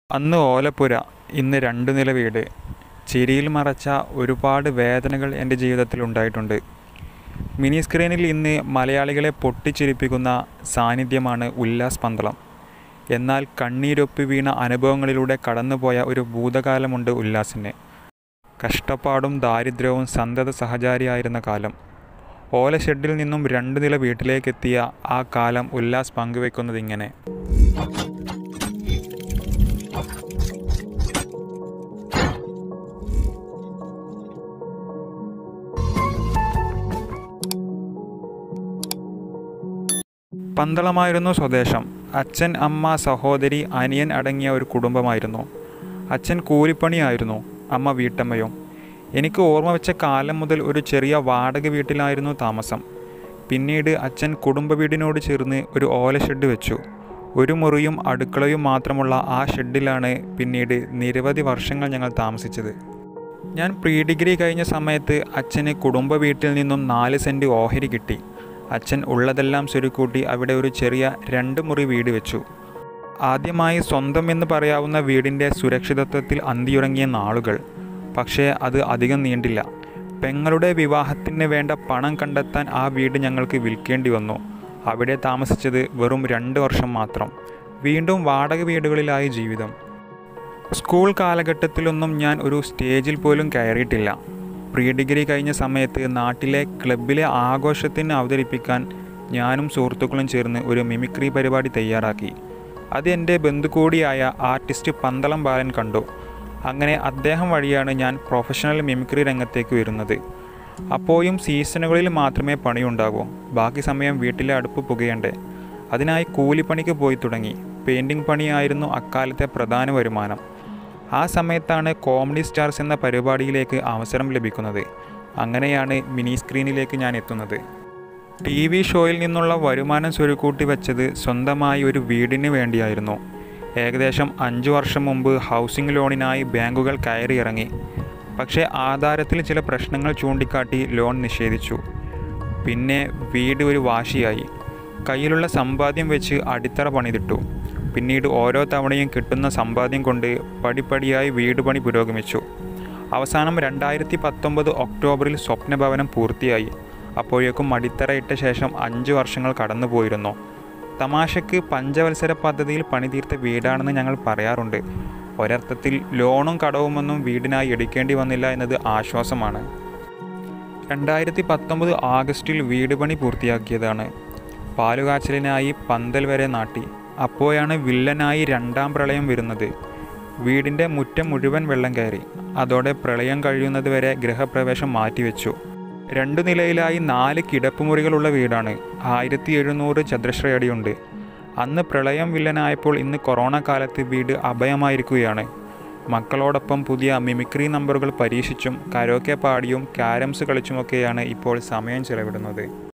അന്ന് ഓലപ്പുര ഇന്ന് രണ്ട് നില വീട് ചിരിയിൽ മറച്ച ഒരുപാട് വേദനകൾ എൻ്റെ ജീവിതത്തിൽ ഉണ്ടായിട്ടുണ്ട് മിനി സ്ക്രീനിൽ ഇന്ന് മലയാളികളെ പൊട്ടിച്ചിരിപ്പിക്കുന്ന സാന്നിധ്യമാണ് ഉല്ലാസ് പന്തളം എന്നാൽ കണ്ണീരൊപ്പി വീണ അനുഭവങ്ങളിലൂടെ കടന്നുപോയ ഒരു ഭൂതകാലമുണ്ട് ഉല്ലാസിന് കഷ്ടപ്പാടും ദാരിദ്ര്യവും സന്തത സഹചാരിയായിരുന്ന കാലം ഓല ഷെഡിൽ നിന്നും രണ്ട് നില വീട്ടിലേക്കെത്തിയ ആ കാലം ഉല്ലാസ് പങ്കുവെക്കുന്നതിങ്ങനെ പന്തളമായിരുന്നു സ്വദേശം അച്ഛൻ അമ്മ സഹോദരി അനിയൻ അടങ്ങിയ ഒരു കുടുംബമായിരുന്നു അച്ഛൻ കൂലിപ്പണിയായിരുന്നു അമ്മ വീട്ടമ്മയും എനിക്ക് ഓർമ്മ വെച്ച കാലം മുതൽ ഒരു ചെറിയ വാടക വീട്ടിലായിരുന്നു താമസം പിന്നീട് അച്ഛൻ കുടുംബ വീടിനോട് ചേർന്ന് ഒരു ഓല ഷെഡ് വെച്ചു ഒരു മുറിയും അടുക്കളയും മാത്രമുള്ള ആ ഷെഡിലാണ് പിന്നീട് നിരവധി വർഷങ്ങൾ ഞങ്ങൾ താമസിച്ചത് ഞാൻ പ്രീ ഡിഗ്രി കഴിഞ്ഞ സമയത്ത് അച്ഛന് കുടുംബ വീട്ടിൽ നിന്നും നാല് സെൻറ്റ് ഓഹരി കിട്ടി അച്ഛൻ ഉള്ളതെല്ലാം സ്വരുക്കൂട്ടി അവിടെ ഒരു ചെറിയ രണ്ട് മുറി വീട് വെച്ചു ആദ്യമായി സ്വന്തം എന്ന് പറയാവുന്ന വീടിൻ്റെ സുരക്ഷിതത്വത്തിൽ അന്തിയുറങ്ങിയ നാളുകൾ പക്ഷേ അത് അധികം നീണ്ടില്ല പെങ്ങളുടെ വിവാഹത്തിന് വേണ്ട പണം കണ്ടെത്താൻ ആ വീട് ഞങ്ങൾക്ക് വിൽക്കേണ്ടി വന്നു അവിടെ താമസിച്ചത് വെറും രണ്ട് വർഷം മാത്രം വീണ്ടും വാടക വീടുകളിലായി ജീവിതം സ്കൂൾ കാലഘട്ടത്തിലൊന്നും ഞാൻ ഒരു സ്റ്റേജിൽ പോലും കയറിയിട്ടില്ല പ്രീ ഡിഗ്രി കഴിഞ്ഞ സമയത്ത് നാട്ടിലെ ക്ലബിലെ ആഘോഷത്തിന് അവതരിപ്പിക്കാൻ ഞാനും സുഹൃത്തുക്കളും ചേർന്ന് ഒരു മിമിക്രി പരിപാടി തയ്യാറാക്കി അത് എൻ്റെ ബന്ധു കൂടിയായ ആർട്ടിസ്റ്റ് പന്തളം ബാലൻ കണ്ടു അങ്ങനെ അദ്ദേഹം വഴിയാണ് ഞാൻ പ്രൊഫഷണൽ മിമിക്രി രംഗത്തേക്ക് വരുന്നത് അപ്പോഴും സീസണുകളിൽ മാത്രമേ പണിയുണ്ടാകൂ ബാക്കി സമയം വീട്ടിലെ അടുപ്പ് പുകയണ്ടേ അതിനായി കൂലിപ്പണിക്ക് പോയി തുടങ്ങി പെയിൻറ്റിംഗ് പണിയായിരുന്നു അക്കാലത്തെ പ്രധാന വരുമാനം ആ സമയത്താണ് കോമഡി സ്റ്റാർസ് എന്ന പരിപാടിയിലേക്ക് അവസരം ലഭിക്കുന്നത് അങ്ങനെയാണ് മിനി സ്ക്രീനിലേക്ക് ഞാൻ എത്തുന്നത് ടി വി ഷോയിൽ നിന്നുള്ള വരുമാനം സ്വരുക്കൂട്ടി വെച്ചത് സ്വന്തമായി ഒരു വീടിന് വേണ്ടിയായിരുന്നു ഏകദേശം അഞ്ച് വർഷം മുമ്പ് ഹൗസിംഗ് ലോണിനായി ബാങ്കുകൾ കയറിയിറങ്ങി പക്ഷേ ആധാരത്തിൽ ചില പ്രശ്നങ്ങൾ ചൂണ്ടിക്കാട്ടി ലോൺ നിഷേധിച്ചു പിന്നെ വീട് ഒരു വാശിയായി കയ്യിലുള്ള സമ്പാദ്യം വെച്ച് അടിത്തറ പണിതിട്ടു പിന്നീട് ഓരോ തവണയും കിട്ടുന്ന സമ്പാദ്യം കൊണ്ട് പടിപ്പടിയായി വീട് പണി പുരോഗമിച്ചു അവസാനം രണ്ടായിരത്തി പത്തൊമ്പത് ഒക്ടോബറിൽ സ്വപ്നഭവനം പൂർത്തിയായി അപ്പോഴേക്കും അടിത്തറയിട്ട ശേഷം അഞ്ച് വർഷങ്ങൾ കടന്നുപോയിരുന്നു തമാശയ്ക്ക് പഞ്ചവത്സര പദ്ധതിയിൽ പണിതീർത്ത വീടാണെന്ന് ഞങ്ങൾ പറയാറുണ്ട് ഒരർത്ഥത്തിൽ ലോണും കടവുമൊന്നും വീടിനായി എടുക്കേണ്ടി വന്നില്ല എന്നത് ആശ്വാസമാണ് രണ്ടായിരത്തി പത്തൊമ്പത് ആഗസ്റ്റിൽ വീട് പണി പൂർത്തിയാക്കിയതാണ് പാലുകാച്ചലിനായി പന്തൽ വരെ നാട്ടി അപ്പോഴാണ് വില്ലനായി രണ്ടാം പ്രളയം വരുന്നത് വീടിൻ്റെ മുറ്റം മുഴുവൻ വെള്ളം കയറി അതോടെ പ്രളയം കഴിയുന്നത് വരെ ഗൃഹപ്രവേശം മാറ്റിവെച്ചു രണ്ടു നിലയിലായി നാല് കിടപ്പുമുറികളുള്ള വീടാണ് ആയിരത്തി എഴുന്നൂറ് ചതുരശ്രയടിയുണ്ട് അന്ന് പ്രളയം വില്ലനായപ്പോൾ ഇന്ന് കൊറോണ കാലത്ത് വീട് അഭയമായിരിക്കുകയാണ് മക്കളോടൊപ്പം പുതിയ മിമിക്രി നമ്പറുകൾ പരീക്ഷിച്ചും കരോക്കെ പാടിയും ക്യാരംസ് കളിച്ചുമൊക്കെയാണ് ഇപ്പോൾ സമയം ചെലവിടുന്നത്